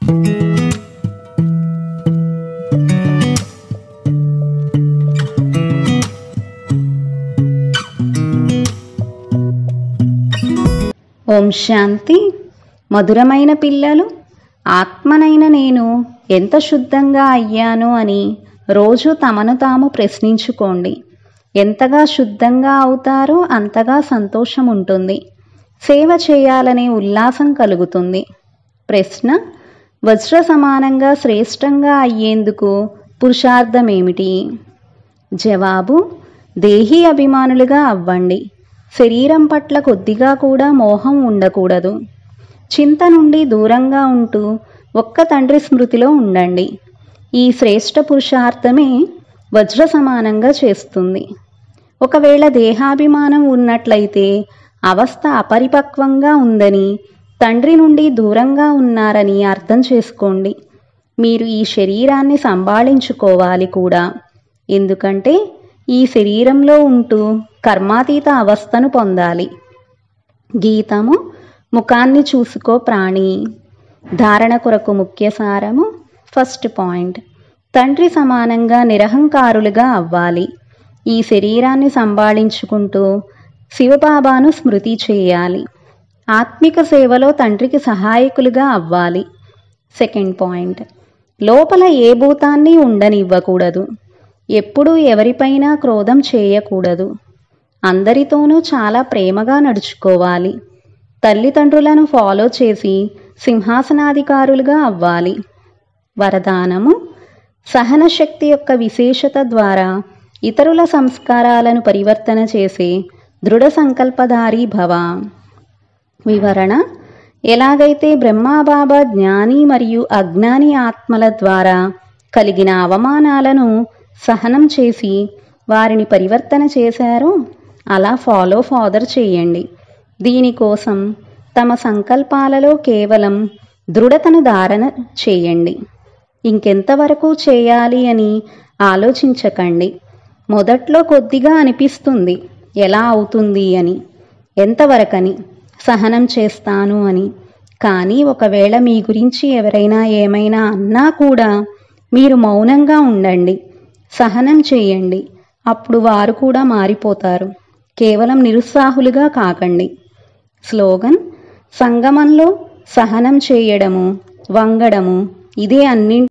ఓం శాంతి మధురమైన పిల్లలు ఆత్మనైన నేను ఎంత శుద్ధంగా అయ్యాను అని రోజు తమను తాము ప్రశ్నించుకోండి ఎంతగా శుద్ధంగా అవుతారో అంతగా సంతోషం ఉంటుంది సేవ చేయాలనే ఉల్లాసం కలుగుతుంది ప్రశ్న వజ్ర సమానంగా శ్రేష్టంగా అయ్యేందుకు పురుషార్థమేమిటి జవాబు దేహీ అభిమానులుగా అవ్వండి శరీరం పట్ల కొద్దిగా కూడా మోహం ఉండకూడదు చింత నుండి దూరంగా ఉంటూ ఒక్క తండ్రి స్మృతిలో ఉండండి ఈ శ్రేష్ట పురుషార్థమే వజ్ర సమానంగా చేస్తుంది ఒకవేళ దేహాభిమానం ఉన్నట్లయితే అవస్థ అపరిపక్వంగా ఉందని తండ్రి నుండి దూరంగా ఉన్నారని అర్థం చేసుకోండి మీరు ఈ శరీరాన్ని సంభాళించుకోవాలి కూడా ఎందుకంటే ఈ శరీరంలో ఉంటూ కర్మాతీత అవస్థను పొందాలి గీతము ముఖాన్ని చూసుకో ప్రాణి ధారణ కొరకు ముఖ్య సారము ఫస్ట్ పాయింట్ తండ్రి సమానంగా నిరహంకారులుగా అవ్వాలి ఈ శరీరాన్ని సంభాళించుకుంటూ శివబాబాను స్మృతి చేయాలి ఆత్మిక సేవలో తండ్రికి సహాయకులుగా అవ్వాలి సెకండ్ పాయింట్ లోపల ఏ భూతాన్ని ఉండనివ్వకూడదు ఎప్పుడూ ఎవరిపైనా క్రోధం చేయకూడదు అందరితోనూ చాలా ప్రేమగా నడుచుకోవాలి తల్లిదండ్రులను ఫాలో చేసి సింహాసనాధికారులుగా అవ్వాలి వరదానము సహన శక్తి యొక్క విశేషత ద్వారా ఇతరుల సంస్కారాలను పరివర్తన చేసే దృఢ సంకల్పధారీ భవ వివరణ ఎలాగైతే బ్రహ్మాబాబా జ్ఞాని మరియు అజ్ఞాని ఆత్మల ద్వారా కలిగిన అవమానాలను సహనం చేసి వారిని పరివర్తన చేశారో అలా ఫాలో ఫాదర్ చేయండి దీనికోసం తమ సంకల్పాలలో కేవలం దృఢతను ధారణ చేయండి ఇంకెంతవరకు చేయాలి అని ఆలోచించకండి మొదట్లో కొద్దిగా అనిపిస్తుంది ఎలా అవుతుంది అని ఎంతవరకని సహనం చేస్తాను అని కానీ ఒకవేళ మీ గురించి ఎవరైనా ఏమైనా అన్నా కూడా మీరు మౌనంగా ఉండండి సహనం చేయండి అప్పుడు వారు కూడా మారిపోతారు కేవలం నిరుత్సాహులుగా కాకండి స్లోగన్ సంగమంలో సహనం చేయడము వంగడము ఇదే అన్ని